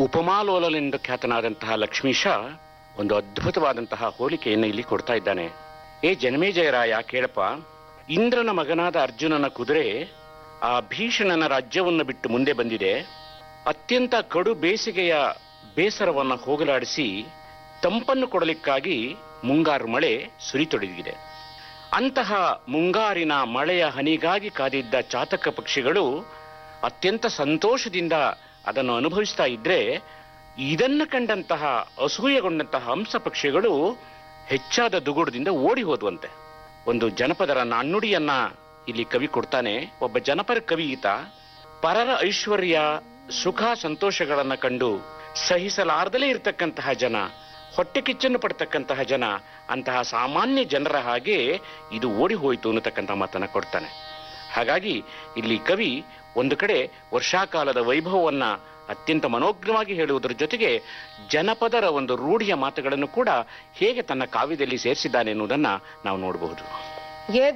ಉಪಮಾಲೋಲನೆಂದು ಖ್ಯಾತನಾದಂತಹ ಲಕ್ಷ್ಮೀಶ ಒಂದು ಅದ್ಭುತವಾದಂತಹ ಹೋಲಿಕೆಯನ್ನು ಇಲ್ಲಿ ಕೊಡ್ತಾ ಇದ್ದಾನೆ ಏ ಜನಮೇಜಯರಾಯ ಕೇಳಪ್ಪ ಇಂದ್ರನ ಮಗನಾದ ಅರ್ಜುನನ ಕುದುರೆ ಆ ಭೀಷಣನ ರಾಜ್ಯವನ್ನು ಬಿಟ್ಟು ಮುಂದೆ ಬಂದಿದೆ ಅತ್ಯಂತ ಕಡು ಬೇಸಿಗೆಯ ಬೇಸರವನ್ನು ಹೋಗಲಾಡಿಸಿ ತಂಪನ್ನು ಕೊಡಲಿಕ್ಕಾಗಿ ಮುಂಗಾರು ಮಳೆ ಸುರಿತೊಡಗಿದೆ ಅಂತಹ ಮುಂಗಾರಿನ ಮಳೆಯ ಹನಿಗಾಗಿ ಕಾದಿದ್ದ ಚಾತಕ ಪಕ್ಷಿಗಳು ಅತ್ಯಂತ ಸಂತೋಷದಿಂದ ಅದನ್ನು ಅನುಭವಿಸ್ತಾ ಇದ್ರೆ ಇದನ್ನು ಕಂಡಂತಹ ಅಸೂಯೆಗೊಂಡಂತಹ ಹಂಸ ಪಕ್ಷಿಗಳು ಹೆಚ್ಚಾದ ದುಗುಡದಿಂದ ಓಡಿ ಹೋದ್ವಂತೆ ಒಂದು ಜನಪದರ ನಾಣ್ಣುಡಿಯನ್ನ ಇಲ್ಲಿ ಕವಿ ಕೊಡ್ತಾನೆ ಒಬ್ಬ ಜನಪರ ಕವಿ ಈತ ಪರರ ಐಶ್ವರ್ಯ ಸುಖ ಸಂತೋಷಗಳನ್ನ ಕಂಡು ಸಹಿಸಲಾರದಲೇ ಇರತಕ್ಕಂತಹ ಜನ ಹೊಟ್ಟೆ ಕಿಚ್ಚನ್ನು ಪಡ್ತಕ್ಕಂತಹ ಜನ ಅಂತಹ ಸಾಮಾನ್ಯ ಜನರ ಹಾಗೆ ಇದು ಓಡಿ ಹೋಯಿತು ಅನ್ನತಕ್ಕಂಥ ಮಾತನ್ನ ಕೊಡ್ತಾನೆ ಹಾಗಾಗಿ ಇಲ್ಲಿ ಕವಿ ಒಂದು ಕಡೆ ವರ್ಷಾಕಾಲದ ವೈಭವವನ್ನ ಅತ್ಯಂತ ಮನೋಜ್ಞವಾಗಿ ಹೇಳುವುದರ ಜೊತೆಗೆ ಜನಪದರ ಒಂದು ರೂಢಿಯ ಮಾತುಗಳನ್ನು ಕೂಡ ಹೇಗೆ ತನ್ನ ಕಾವ್ಯದಲ್ಲಿ ಸೇರಿಸಿದ್ದಾನೆ ಎನ್ನುವುದನ್ನ ನಾವು ನೋಡಬಹುದು ಏ